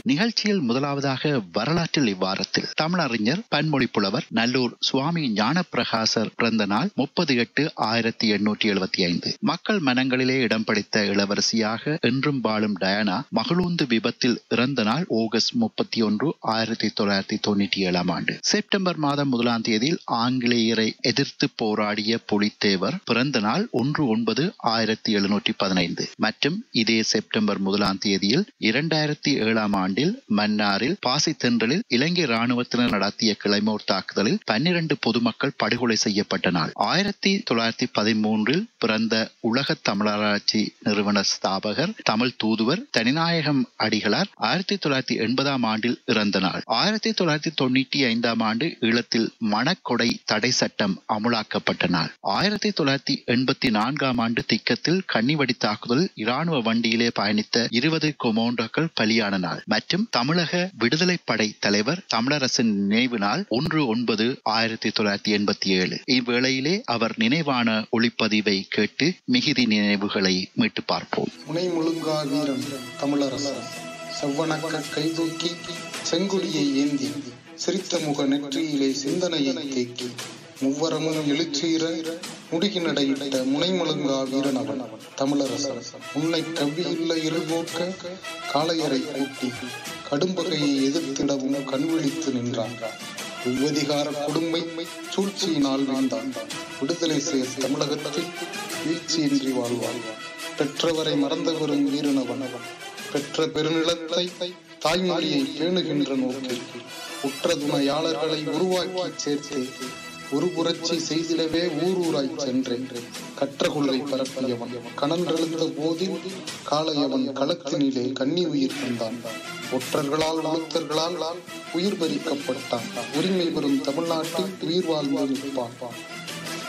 நிகழ்ச்சியில் முதலாவதாக வரலாற்றில் இவ்வாரத்தில் தமிழறிஞர் பன்மொழி புலவர் நல்லூர் சுவாமி ஞானப்பிரகாசர் பிறந்த நாள் முப்பது எட்டு ஆயிரத்தி எண்ணூற்றி எழுபத்தி ஐந்து மக்கள் மனங்களிலே இடம் பிடித்த இளவரசியாக என்றும் வாழும் டயானா மகளூந்து விபத்தில் இறந்த நாள் ஆகஸ்ட் முப்பத்தி ஒன்று ஆயிரத்தி தொள்ளாயிரத்தி தொண்ணூற்றி ஏழாம் ஆண்டு செப்டம்பர் மாதம் முதலாம் தேதியில் ஆங்கிலேயரை எதிர்த்து போராடிய புலித்தேவர் பிறந்த நாள் ஒன்று ஒன்பது ஆயிரத்தி எழுநூற்றி பதினைந்து மற்றும் இதே செப்டம்பர் முதலாம் தேதியில் இரண்டாயிரத்தி ஏழாம் ஆண்டில் மன்னாரில் பாசித்தென்றலில் இலங்கை ராணுவத்தினர் நடத்திய கிளைமோர் தாக்குதலில் பன்னிரண்டு பொதுமக்கள் படுகொலை செய்யப்பட்ட நாள் ஆயிரத்தி தொள்ளாயிரத்தி பதிமூன்றில் பிறந்த உலக தமிழராட்சி நிறுவன ஸ்தாபகர் தமிழ் தூதுவர் தனிநாயகம் அடிகளார் ஆயிரத்தி தொள்ளாயிரத்தி எண்பதாம் ஆண்டில் இறந்த நாள் ஆயிரத்தி தொள்ளாயிரத்தி தொண்ணூற்றி ஐந்தாம் ஆண்டு ஈழத்தில் மணக்கொடை தடை சட்டம் அமுலாக்கப்பட்ட நாள் ஆயிரத்தி தொள்ளாயிரத்தி எண்பத்தி நான்காம் ஆண்டு திக்கத்தில் கன்னிவடி தாக்குதல் இராணுவ வண்டியிலே பயணித்த இருபது கொமோண்டோக்கள் பலியான நாள் மற்றும் தமிழக விடுதலை படை தலைவர் தமிழரசன் நினைவு நாள் ஒன்று ஒன்பது ஆயிரத்தி தொள்ளாயிரத்தி எண்பத்தி ஏழு இவ்வேளையிலே அவர் நினைவான ஒளிப்பதிவை கேட்டு மிகுதி நினைவுகளை மீட்டு பார்ப்போம் முனை முழுங்கா வீரன் தமிழரசன் செவ்வணக்க கைதூக்கி செங்குடியை ஏந்தி சிரித்த முக நெற்றியிலே சிந்தனையை தேக்கி முவ்வரமும் எழுச்சீர முடுகி நடையிட்ட முனை முழுங்கா வீரன் அவன் தமிழரசன் உன்னை கவ்வியுள்ள இருள்போக்க காளையரை கூட்டி கடும்பகையை எதிர்த்திடவும் கண்விழித்து நின்றான் இவ்வதிகார கொடுமை சூழ்ச்சியினால் வீழ்ந்தான் விடுதலை சேர் தமிழகத்தில் வீழ்ச்சியின்றி வாழ்வான் பெற்றவரை மறந்து வரும் வீரனவன் பெற்ற பெருநிலத்தை தாய்மொழியை பேணுகின்ற நோக்கில் உற்ற துணையாளர்களை உருவாக்கி சேர்த்து ஒரு புரட்சி செய்திடவே ஊர் ஊராய் சென்றேன் கற்ற கொள்கை பரப்பியவன் கணன்றெழுந்த போதில் காளையவன் களத்தினிலே கன்னி உயிர் தந்தான் ஒற்றர்களால் உளுத்தர்களால் உயிர் பறிக்கப்பட்டான் உரிமை பெறும் தமிழ்நாட்டில் உயிர் வாழ்ந்து நிற்பான்